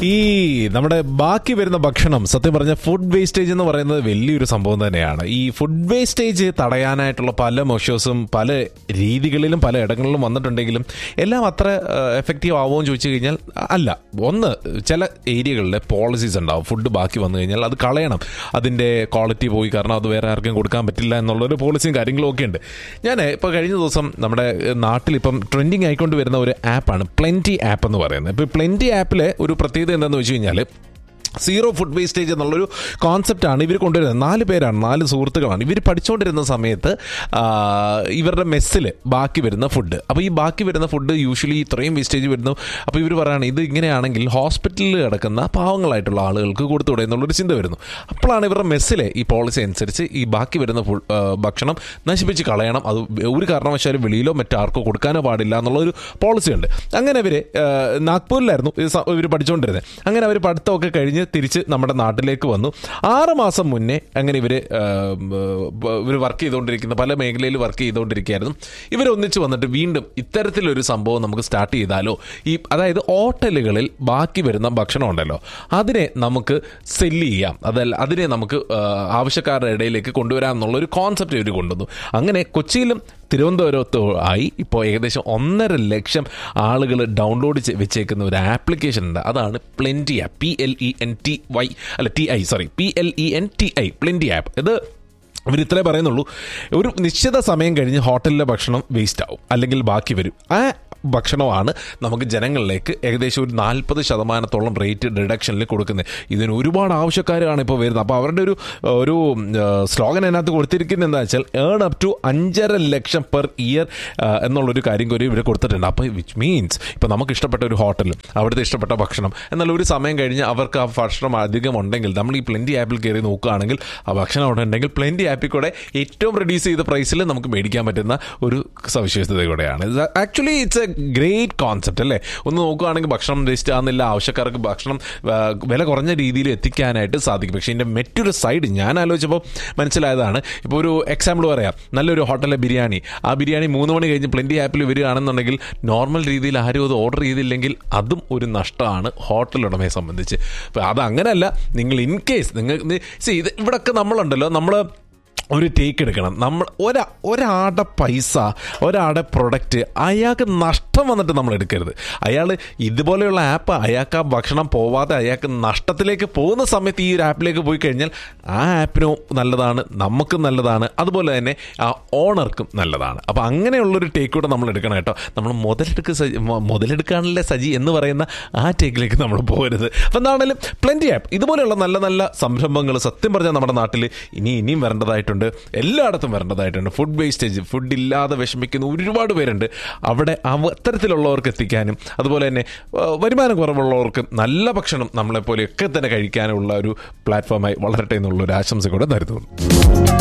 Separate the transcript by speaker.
Speaker 1: ഈ നമ്മുടെ ബാക്കി വരുന്ന ഭക്ഷണം സത്യം പറഞ്ഞ ഫുഡ് വേസ്റ്റേജ് എന്ന് പറയുന്നത് വലിയൊരു സംഭവം തന്നെയാണ് ഈ ഫുഡ് വേസ്റ്റേജ് തടയാനായിട്ടുള്ള പല മൊഷേഴ്സും പല രീതികളിലും പല ഇടങ്ങളിലും വന്നിട്ടുണ്ടെങ്കിലും എല്ലാം അത്ര എഫക്റ്റീവ് ആവുമോ എന്ന് ചോദിച്ചു കഴിഞ്ഞാൽ അല്ല ഒന്ന് ചില ഏരിയകളിലെ പോളിസീസ് ഉണ്ടാവും ഫുഡ് ബാക്കി വന്നു കഴിഞ്ഞാൽ അത് കളയണം അതിൻ്റെ ക്വാളിറ്റി പോയി കാരണം അത് വേറെ ആർക്കും കൊടുക്കാൻ പറ്റില്ല എന്നുള്ളൊരു പോളിസിയും കാര്യങ്ങളും ഒക്കെ ഉണ്ട് ഞാൻ ഇപ്പോൾ കഴിഞ്ഞ ദിവസം നമ്മുടെ നാട്ടിൽ ഇപ്പം ട്രെൻഡിങ് ആയിക്കൊണ്ട് വരുന്ന ഒരു ആപ്പാണ് പ്ലെൻറ്റി ആപ്പ് എന്ന് പറയുന്നത് ഇപ്പോൾ പ്ലെൻറ്റി ആപ്പിലെ ഒരു പ്രത്യേകത എന്താണെന്ന് വെച്ച് കഴിഞ്ഞാൽ സീറോ ഫുഡ് വേസ്റ്റേജ് എന്നുള്ളൊരു കോൺസെപ്റ്റാണ് ഇവർ കൊണ്ടുവരുന്നത് നാല് പേരാണ് നാല് സുഹൃത്തുക്കളാണ് ഇവർ പഠിച്ചുകൊണ്ടിരുന്ന സമയത്ത് ആ, ഇവരുടെ മെസ്സിൽ ബാക്കി വരുന്ന ഫുഡ് അപ്പോൾ ഈ ബാക്കി വരുന്ന ഫുഡ് യൂഷ്വലി ഇത്രയും വേസ്റ്റേജ് വരുന്നു അപ്പോൾ ഇവർ പറയുകയാണ് ഇത് ഇങ്ങനെയാണെങ്കിൽ ഹോസ്പിറ്റലിൽ കിടക്കുന്ന പാവങ്ങളായിട്ടുള്ള ആളുകൾക്ക് കൊടുത്തുകൂടെ എന്നുള്ളൊരു ചിന്ത വരുന്നു അപ്പോഴാണ് ഇവരുടെ മെസ്സിലെ ഈ പോളിസി അനുസരിച്ച് ഈ ബാക്കി വരുന്ന ഫുഡ് ഭക്ഷണം നശിപ്പിച്ച് കളയണം അത് ഒരു കാരണവശാലും വെളിയിലോ മറ്റാർക്കോ കൊടുക്കാനോ പാടില്ല എന്നുള്ളൊരു പോളിസി ഉണ്ട് അങ്ങനെ അവർ നാഗ്പൂരിലായിരുന്നു ഇവർ പഠിച്ചുകൊണ്ടിരുന്നത് അങ്ങനെ അവർ പഠിത്തമൊക്കെ കഴിഞ്ഞ് തിരിച്ച് നമ്മുടെ നാട്ടിലേക്ക് വന്നു ആറ് മാസം മുന്നേ അങ്ങനെ ഇവർ ഇവർ വർക്ക് ചെയ്തുകൊണ്ടിരിക്കുന്ന പല മേഖലയിൽ വർക്ക് ചെയ്തുകൊണ്ടിരിക്കുകയായിരുന്നു ഇവർ ഒന്നിച്ച് വന്നിട്ട് വീണ്ടും ഇത്തരത്തിലൊരു സംഭവം നമുക്ക് സ്റ്റാർട്ട് ചെയ്താലോ ഈ അതായത് ഹോട്ടലുകളിൽ ബാക്കി വരുന്ന ഭക്ഷണം ഉണ്ടല്ലോ അതിനെ നമുക്ക് സെല്ല് ചെയ്യാം അതല്ല അതിനെ നമുക്ക് ആ, ആവശ്യക്കാരുടെ ഇടയിലേക്ക് കൊണ്ടുവരാം എന്നുള്ള ഒരു കോൺസെപ്റ്റ് ഇവർ കൊണ്ടുവന്നു അങ്ങനെ കൊച്ചിയിലും തിരുവനന്തപുരത്തും ആയി ഇപ്പോൾ ഏകദേശം ഒന്നര ലക്ഷം ആളുകൾ ഡൗൺലോഡ് ചെ- വെച്ചേക്കുന്ന ഒരു ആപ്ലിക്കേഷൻ ഉണ്ട് അതാണ് plenty app P L E N T Y അല്ല T I sorry P L E N T I plenty app ഇത് ഇവർ ഇത്രേ പറയുന്നുള്ളൂ ഒരു നിശ്ചിത സമയം കഴിഞ്ഞ് ഹോട്ടലിലെ ഭക്ഷണം വേസ്റ്റ് ആവും അല്ലെങ്കിൽ ബാക്കി വരും ആ ഭക്ഷണമാണ് നമുക്ക് ജനങ്ങളിലേക്ക് ഏകദേശം ഒരു നാൽപ്പത് ശതമാനത്തോളം റേറ്റ് റിഡക്ഷനിൽ കൊടുക്കുന്നത് ഇതിന് ഒരുപാട് ആവശ്യക്കാരാണ് ഇപ്പോൾ വരുന്നത് അപ്പോൾ അവരുടെ ഒരു ഒരു സ്ലോഗൻ അതിനകത്ത് കൊടുത്തിരിക്കുന്നത് എന്താ വെച്ചാൽ ഏൺ അപ് ടു അഞ്ചര ലക്ഷം പെർ ഇയർ എന്നുള്ളൊരു കാര്യം കൂടി ഇവർ കൊടുത്തിട്ടുണ്ട് അപ്പോൾ വിച്ച് മീൻസ് ഇപ്പോൾ നമുക്ക് ഇഷ്ടപ്പെട്ട ഒരു ഹോട്ടൽ അവിടുത്തെ ഇഷ്ടപ്പെട്ട ഭക്ഷണം എന്നാൽ ഒരു സമയം കഴിഞ്ഞ് അവർക്ക് ആ ഭക്ഷണം അധികം ഉണ്ടെങ്കിൽ നമ്മൾ ഈ പ്ലെൻറ്റി ആപ്പിൽ കയറി നോക്കുകയാണെങ്കിൽ ആ ഭക്ഷണം അവിടെ ഉണ്ടെങ്കിൽ പ്ലെൻറ്റി ആപ്പിൽ കൂടെ ഏറ്റവും റെഡ്യൂസ് ചെയ്ത പ്രൈസിൽ നമുക്ക് മേടിക്കാൻ പറ്റുന്ന ഒരു സവിശേഷത കൂടെയാണ് actually it's a great concept അല്ലേ ഒന്ന് നോക്കുകയാണെങ്കിൽ ഭക്ഷണം വേസ്റ്റ് ആകുന്നില്ല ആവശ്യക്കാർക്ക് ഭക്ഷണം ആ, വില കുറഞ്ഞ രീതിയിൽ എത്തിക്കാനായിട്ട് സാധിക്കും പക്ഷേ ഇതിൻ്റെ മറ്റൊരു സൈഡ് ഞാൻ ആലോചിച്ചപ്പോൾ മനസ്സിലായതാണ് ഇപ്പോൾ ഒരു എക്സാമ്പിൾ പറയാം നല്ലൊരു ഹോട്ടലിലെ ബിരിയാണി ആ ബിരിയാണി മൂന്ന് മണി കഴിഞ്ഞ് പ്ലെൻറ്റി ആപ്പിൽ വരികയാണെന്നുണ്ടെങ്കിൽ നോർമൽ രീതിയിൽ ആരും അത് ഓർഡർ ചെയ്തില്ലെങ്കിൽ അതും ഒരു നഷ്ടമാണ് ഹോട്ടൽ ഉടമയെ സംബന്ധിച്ച് അപ്പോൾ അത് അങ്ങനെയല്ല നിങ്ങൾ ഇൻ കേസ് നിങ്ങൾ see, ഇത് ഇവിടെയൊക്കെ നമ്മളുണ്ടല്ലോ നമ്മൾ ഒരു ടേക്ക് എടുക്കണം നമ്മൾ ഒരാ ഒരാളുടെ പൈസ ഒരാളുടെ പ്രൊഡക്റ്റ് അയാൾക്ക് നഷ്ടം വന്നിട്ട് നമ്മൾ എടുക്കരുത് അയാൾ ഇതുപോലെയുള്ള ആപ്പ് അയാൾക്ക് ആ ഭക്ഷണം പോവാതെ അയാൾക്ക് നഷ്ടത്തിലേക്ക് പോകുന്ന സമയത്ത് ഈ ഒരു ആപ്പിലേക്ക് പോയി കഴിഞ്ഞാൽ ആ ആപ്പിനും നല്ലതാണ് നമുക്കും നല്ലതാണ് അതുപോലെ തന്നെ ആ ഓണർക്കും നല്ലതാണ് അപ്പോൾ അങ്ങനെയുള്ളൊരു ടേക്ക് കൂടെ നമ്മൾ എടുക്കണം കേട്ടോ നമ്മൾ മുതലെടുക്ക് സജി മൊ- മുതലെടുക്കാനല്ലേ സജി എന്ന് പറയുന്ന ആ ടേക്കിലേക്ക് നമ്മൾ പോകരുത് അപ്പം എന്താണെങ്കിലും പ്ലെൻറ്റി ആപ്പ് ഇതുപോലെയുള്ള നല്ല നല്ല സംരംഭങ്ങൾ സത്യം പറഞ്ഞാൽ നമ്മുടെ നാട്ടിൽ ഇനി ഇനിയും വരേണ്ടതായിട്ടുണ്ട് എല്ലായിടത്തും വരേണ്ടതായിട്ടുണ്ട് ഫുഡ് വേസ്റ്റേജ് ഫുഡ് ഇല്ലാതെ വിഷമിക്കുന്ന ഒരുപാട് പേരുണ്ട് അവിടെ അവ അത്തരത്തിലുള്ളവർക്ക് എത്തിക്കാനും അതുപോലെ തന്നെ ആ, വരുമാനം കുറവുള്ളവർക്ക് നല്ല ഭക്ഷണം നമ്മളെപ്പോലെയൊക്കെ തന്നെ കഴിക്കാനുള്ള ഒരു പ്ലാറ്റ്ഫോമായി വളരട്ടെ എന്നുള്ള ഒരു ആശംസ കൂടെ തരുന്നു